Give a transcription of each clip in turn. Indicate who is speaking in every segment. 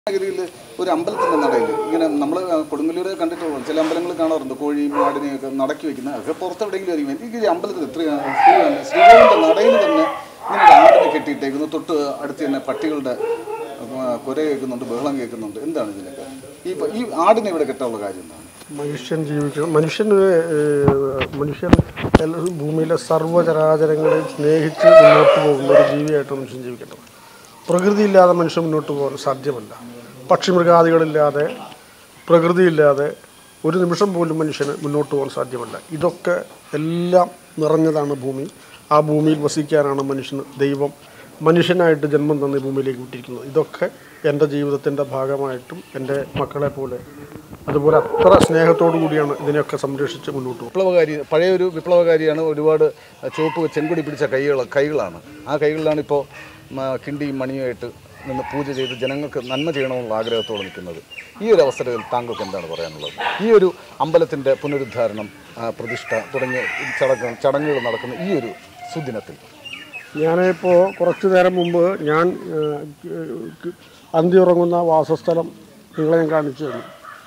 Speaker 1: നഗരിയിൽ ഒരു അമ്പലത്തിൻ്റെ നടയിൽ ഇങ്ങനെ നമ്മൾ കൊടുങ്ങല്ലൂർ കണ്ടിട്ടുള്ളൂ ചില അമ്പലങ്ങൾ കാണാറുണ്ട് കോഴിയും ആടിനെയൊക്കെ നടക്കി വെക്കുന്ന ഒക്കെ പുറത്തെവിടെയെങ്കിലും ആയിരിക്കും എനിക്ക് ഈ അമ്പലത്തിൽ ഇത്ര ശ്രീകോവിലിൻ്റെ നടയിൽ തന്നെ ഇങ്ങനെ ഒരു ആടിനെ കെട്ടിയിട്ടേക്കുന്നു തൊട്ട് അടുത്ത് തന്നെ പട്ടികളുടെ ആ, കുര കേൾക്കുന്നുണ്ട് ബഹളം കേൾക്കുന്നുണ്ട് എന്താണ് ഇതിനൊക്കെ ഈ പ- ഈ ആടിനെ ഇവിടെ കെട്ടാനുള്ള കാര്യം എന്താണ്
Speaker 2: മനുഷ്യൻ ജീവിക്കണം മനുഷ്യന് ഏഹ്, മനുഷ്യൻ എല്ലാ ഭൂമിയിലെ സർവ്വചരാചരങ്ങളെയും സ്നേഹിച്ച് മുന്നോട്ട് പോകുന്ന ഒരു ജീവിയായിട്ട് മനുഷ്യൻ ജീവിക്കേണ്ടത് പ്രകൃതിയില്ലാതെ മനുഷ്യൻ മുന്നോട്ട് പോകാൻ സാധ്യമല്ല പക്ഷിമൃഗാദികളില്ലാതെ പ്രകൃതിയില്ലാതെ ഒരു നിമിഷം പോലും മനുഷ്യന് മുന്നോട്ട് പോകാൻ സാധ്യമല്ല ഇതൊക്കെ എല്ലാം നിറഞ്ഞതാണ് ഭൂമി ആ ഭൂമിയിൽ വസിക്കാനാണ് മനുഷ്യന് ദൈവം മനുഷ്യനായിട്ട് ജന്മം തന്ന ഈ ഭൂമിയിലേക്ക് വിട്ടിരിക്കുന്നത് ഇതൊക്കെ എൻ്റെ ജീവിതത്തിൻ്റെ ഭാഗമായിട്ടും എൻ്റെ മക്കളെ പോലെ അതുപോലെ അത്ര സ്നേഹത്തോടു കൂടിയാണ് ഇതിനെയൊക്കെ സംരക്ഷിച്ച് മുന്നോട്ട് പോകുന്നത്
Speaker 1: വിപ്ലവകാരി പഴയൊരു വിപ്ലവകാരിയാണ് ഒരുപാട് ചുവപ്പ് ചെങ്കൊടി പിടിച്ച കൈകൾ കൈകളാണ് ആ കൈകളിലാണ് ഇപ്പോൾ കിണ്ടിയും മണിയുമായിട്ട് നിന്ന് പൂജ ചെയ്ത് ജനങ്ങൾക്ക് നന്മ ചെയ്യണമെന്നുള്ള ആഗ്രഹത്തോടെ നിൽക്കുന്നത് ഈ ഒരു അവസരത്തിൽ താങ്കൾക്ക് എന്താണ് പറയാനുള്ളത് ഈ ഒരു അമ്പലത്തിൻ്റെ പുനരുദ്ധാരണം ആ, പ്രതിഷ്ഠ തുടങ്ങിയ ചടങ്ങ് ചടങ്ങുകൾ നടക്കുന്ന ഈ ഒരു സുദിനത്തിൽ
Speaker 2: ഞാനിപ്പോൾ കുറച്ച് നേരം മുമ്പ് ഞാൻ ഏഹ്, അന്തി ഉറങ്ങുന്ന വാസസ്ഥലം നിങ്ങളെ ഞാൻ കാണിച്ചു തന്നു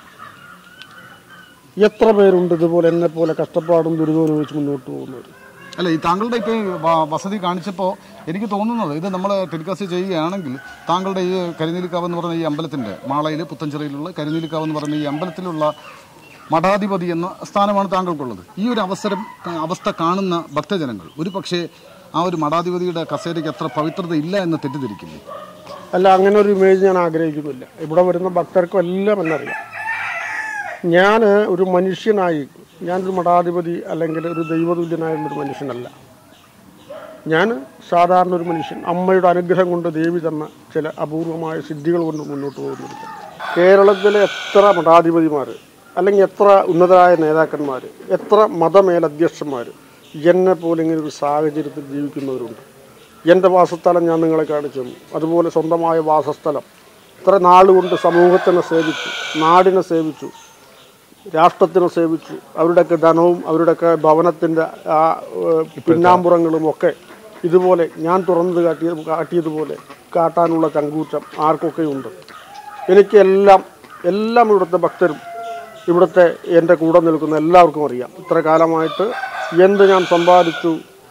Speaker 2: എത്ര പേരുണ്ട് ഇതുപോലെ എന്നെ പോലെ കഷ്ടപ്പാടും ദുരിതവും അനുഭവിച്ച് മുന്നോട്ട് പോകുന്നവർ
Speaker 1: അല്ല ഈ താങ്കളുടെ ഇപ്പോൾ വസതി കാണിച്ചപ്പോൾ എനിക്ക് തോന്നുന്നത് ഇത് നമ്മൾ ടെലികാസ്റ്റ് ചെയ്യുകയാണെങ്കിൽ താങ്കളുടെ ഈ കരിനീലിക്കാവ് എന്ന് പറയുന്ന ഈ അമ്പലത്തിൻ്റെ മാളയിൽ പുത്തഞ്ചിറയിലുള്ള കരിനീലിക്കാവ് എന്ന് പറയുന്ന ഈ അമ്പലത്തിലുള്ള മഠാധിപതി എന്ന സ്ഥാനമാണ് താങ്കൾക്കുള്ളത് ഈ ഒരു അവസരം അവസ്ഥ കാണുന്ന ഭക്തജനങ്ങൾ ഒരു പക്ഷേ ആ ഒരു മഠാധിപതിയുടെ കസേരയ്ക്ക് അത്ര പവിത്രത ഇല്ല എന്ന് തെറ്റിദ്ധരിക്കുന്നു
Speaker 2: അല്ല അങ്ങനെ ഒരു ഇമേജ് ഞാൻ ആഗ്രഹിക്കുന്നില്ല ഇവിടെ വരുന്ന ഭക്തർക്കും എല്ലാം എന്നറിയാം ഞാൻ ഒരു മനുഷ്യനായി ഞാനൊരു മഠാധിപതി അല്ലെങ്കിൽ ഒരു ദൈവതുല്യനായ ഒരു മനുഷ്യനല്ല ഞാൻ സാധാരണ ഒരു മനുഷ്യൻ അമ്മയുടെ അനുഗ്രഹം കൊണ്ട് ദേവി തന്ന ചില അപൂർവമായ സിദ്ധികൾ കൊണ്ട് മുന്നോട്ട് പോകുന്നുണ്ട് കേരളത്തിലെ എത്ര മഠാധിപതിമാർ അല്ലെങ്കിൽ എത്ര ഉന്നതരായ നേതാക്കന്മാർ എത്ര മതമേലധ്യക്ഷന്മാർ എന്നെ പോലെ ഇങ്ങനെ ഒരു സാഹചര്യത്തിൽ ജീവിക്കുന്നവരുണ്ട് എൻ്റെ വാസസ്ഥലം ഞാൻ നിങ്ങളെ കാണിച്ചു തന്നു അതുപോലെ സ്വന്തമായ വാസസ്ഥലം ഇത്ര നാളുകൊണ്ട് സമൂഹത്തിനെ സേവിച്ചു നാടിനെ സേവിച്ചു രാഷ്ട്രത്തിനെ സേവിച്ചു അവരുടെയൊക്കെ ധനവും അവരുടെയൊക്കെ ഭവനത്തിൻ്റെ ആ ഏഹ്, പിന്നാമ്പുറങ്ങളും ഒക്കെ ഇതുപോലെ ഞാൻ തുറന്നത് കാട്ടിയത് കാട്ടിയതുപോലെ കാട്ടാനുള്ള ചങ്കൂറ്റം ആർക്കൊക്കെ ഉണ്ട് എനിക്ക് എല്ലാം എല്ലാം ഇവിടുത്തെ ഭക്തരും ഇവിടുത്തെ എൻ്റെ കൂടെ നിൽക്കുന്ന എല്ലാവർക്കും അറിയാം ഇത്ര കാലമായിട്ട് എന്ത് ഞാൻ സമ്പാദിച്ചു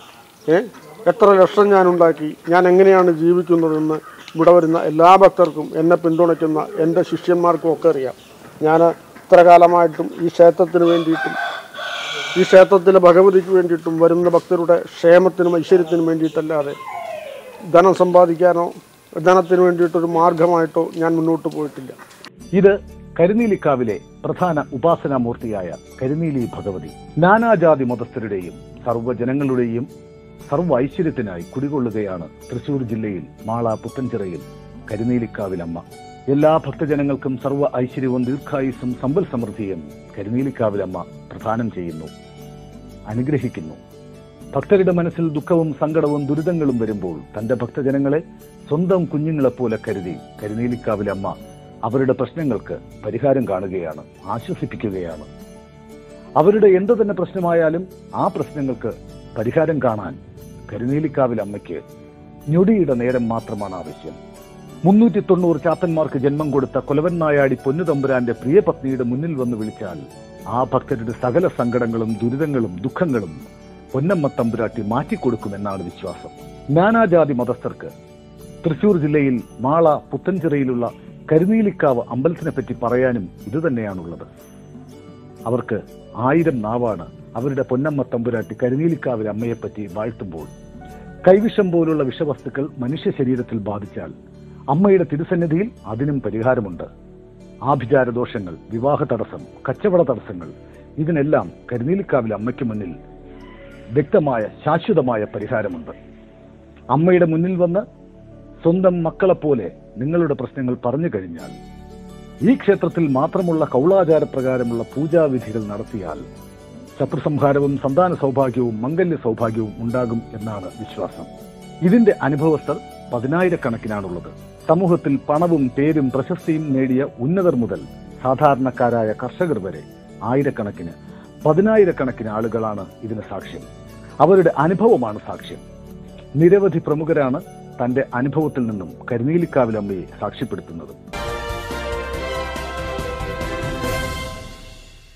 Speaker 2: ഏ എത്ര ലക്ഷം ഞാൻ ഉണ്ടാക്കി ഞാൻ എങ്ങനെയാണ് ജീവിക്കുന്നതെന്ന് ഇവിടെ വരുന്ന എല്ലാ ഭക്തർക്കും എന്നെ പിന്തുണയ്ക്കുന്ന എൻ്റെ ശിഷ്യന്മാർക്കും ഒക്കെ അറിയാം ഞാൻ ഇത്ര കാലമായിട്ടും ഈ ക്ഷേത്രത്തിന് വേണ്ടിയിട്ടും ഈ ക്ഷേത്രത്തിലെ ഭഗവതിക്ക് വേണ്ടിയിട്ടും വരുന്ന ഭക്തരുടെ ക്ഷേമത്തിനും ഐശ്വര്യത്തിനും വേണ്ടിയിട്ടല്ലാതെ ധനം സമ്പാദിക്കാനോ ധനത്തിന് വേണ്ടിയിട്ടൊരു മാർഗമായിട്ടോ ഞാൻ മുന്നോട്ട് പോയിട്ടില്ല
Speaker 3: ഇത് കരുനീലിക്കാവിലെ പ്രധാന ഉപാസനാമൂർത്തിയായ കരുനീലി ഭഗവതി നാനാജാതി മതസ്ഥരുടെയും സർവ്വജനങ്ങളുടെയും സർവ്വ ഐശ്വര്യത്തിനായി കുടികൊള്ളുകയാണ് തൃശൂർ ജില്ലയിൽ മാള പുത്തൻചിറയിൽ കരുനീലിക്കാവിലമ്മ എല്ലാ ഭക്തജനങ്ങൾക്കും സർവ്വ ഐശ്വര്യവും ദീർഘായുസ്സും സമ്പൽ സമൃദ്ധിയും കരുനീലിക്കാവിലമ്മ പ്രദാനം ചെയ്യുന്നു അനുഗ്രഹിക്കുന്നു ഭക്തരുടെ മനസ്സിൽ ദുഃഖവും സങ്കടവും ദുരിതങ്ങളും വരുമ്പോൾ തന്റെ ഭക്തജനങ്ങളെ സ്വന്തം കുഞ്ഞുങ്ങളെപ്പോലെ കരുതി കരുനീലിക്കാവിലെ അമ്മ അവരുടെ പ്രശ്നങ്ങൾക്ക് പരിഹാരം കാണുകയാണ് ആശ്വസിപ്പിക്കുകയാണ് അവരുടെ എന്തു തന്നെ പ്രശ്നമായാലും ആ പ്രശ്നങ്ങൾക്ക് പരിഹാരം കാണാൻ കരുനീലിക്കാവിലെ അമ്മയ്ക്ക് ഞൊടിയുടെ നേരം മാത്രമാണ് ആവശ്യം മുന്നൂറ്റി തൊണ്ണൂറ് ചാത്തന്മാർക്ക് ജന്മം കൊടുത്ത കൊലവൻ നായാടി പൊന്നുതമ്പുരാന്റെ പ്രിയപത്നിയുടെ മുന്നിൽ വന്ന് വിളിച്ചാൽ ആ ഭക്തരുടെ സകല സങ്കടങ്ങളും ദുരിതങ്ങളും ദുഃഖങ്ങളും പൊന്നമ്മ തമ്പുരാട്ടി മാറ്റിക്കൊടുക്കുമെന്നാണ് വിശ്വാസം നാനാജാതി മതസ്ഥർക്ക് തൃശൂർ ജില്ലയിൽ മാള പുത്തൻചിറയിലുള്ള കരുനീലിക്കാവ് അമ്പലത്തിനെ പറ്റി പറയാനും ഇതുതന്നെയാണുള്ളത് അവർക്ക് ആയിരം നാവാണ് അവരുടെ പൊന്നമ്മ തമ്പുരാട്ടി കരുനീലിക്കാവിലെ അമ്മയെപ്പറ്റി വാഴ്ത്തുമ്പോൾ കൈവിഷം പോലുള്ള വിഷവസ്തുക്കൾ മനുഷ്യ ശരീരത്തിൽ ബാധിച്ചാൽ അമ്മയുടെ തിരുസന്നിധിയിൽ അതിനും പരിഹാരമുണ്ട് ആഭിചാര ദോഷങ്ങൾ വിവാഹ തടസ്സം കച്ചവട തടസ്സങ്ങൾ ഇതിനെല്ലാം കരുനീലിക്കാവിലെ അമ്മയ്ക്ക് മുന്നിൽ വ്യക്തമായ ശാശ്വതമായ പരിഹാരമുണ്ട് അമ്മയുടെ മുന്നിൽ വന്ന് സ്വന്തം മക്കളെപ്പോലെ നിങ്ങളുടെ പ്രശ്നങ്ങൾ പറഞ്ഞു കഴിഞ്ഞാൽ ഈ ക്ഷേത്രത്തിൽ മാത്രമുള്ള കൗളാചാരപ്രകാരമുള്ള പൂജാവിധികൾ നടത്തിയാൽ ശത്രുസംഹാരവും സന്താന സൗഭാഗ്യവും മംഗല്യ സൗഭാഗ്യവും ഉണ്ടാകും എന്നാണ് വിശ്വാസം ഇതിന്റെ അനുഭവസ്ഥർ പതിനായിരക്കണക്കിനാണുള്ളത് സമൂഹത്തിൽ പണവും പേരും പ്രശസ്തിയും നേടിയ ഉന്നതർ മുതൽ സാധാരണക്കാരായ കർഷകർ വരെ ആയിരക്കണക്കിന് പതിനായിരക്കണക്കിന് ആളുകളാണ് ഇതിന് സാക്ഷ്യം അവരുടെ അനുഭവമാണ് സാക്ഷ്യം നിരവധി പ്രമുഖരാണ് തന്റെ അനുഭവത്തിൽ നിന്നും കരുനീലിക്കാവിലമ്മയെ സാക്ഷ്യപ്പെടുത്തുന്നത്